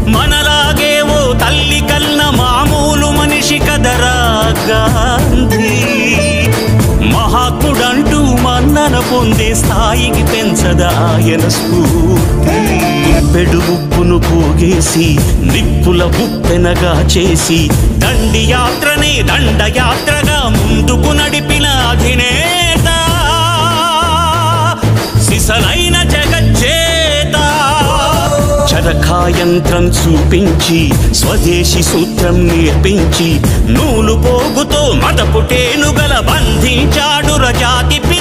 మనలాగే ఓ తల్లి కన్న మామూలు మనిషి కదరా గాంధీ మహాత్ముడంటూ మన్నన పొందే స్థాయికి పెంచద ఆయన స్ఫూర్తి పెడు ఉప్పును పోగేసి నిప్పుల ఉప్పెనగా చేసి దండి యాత్రనే దండయాత్రగా ముందుకు నడిపిన అధినేత సిసలైన జగజ్జేత చరకాయంత్రం చూపించి స్వదేశీ సూత్రం నేర్పించి నూలు పోగుతో మదపుటేనుగల బంధించాడు రజాతి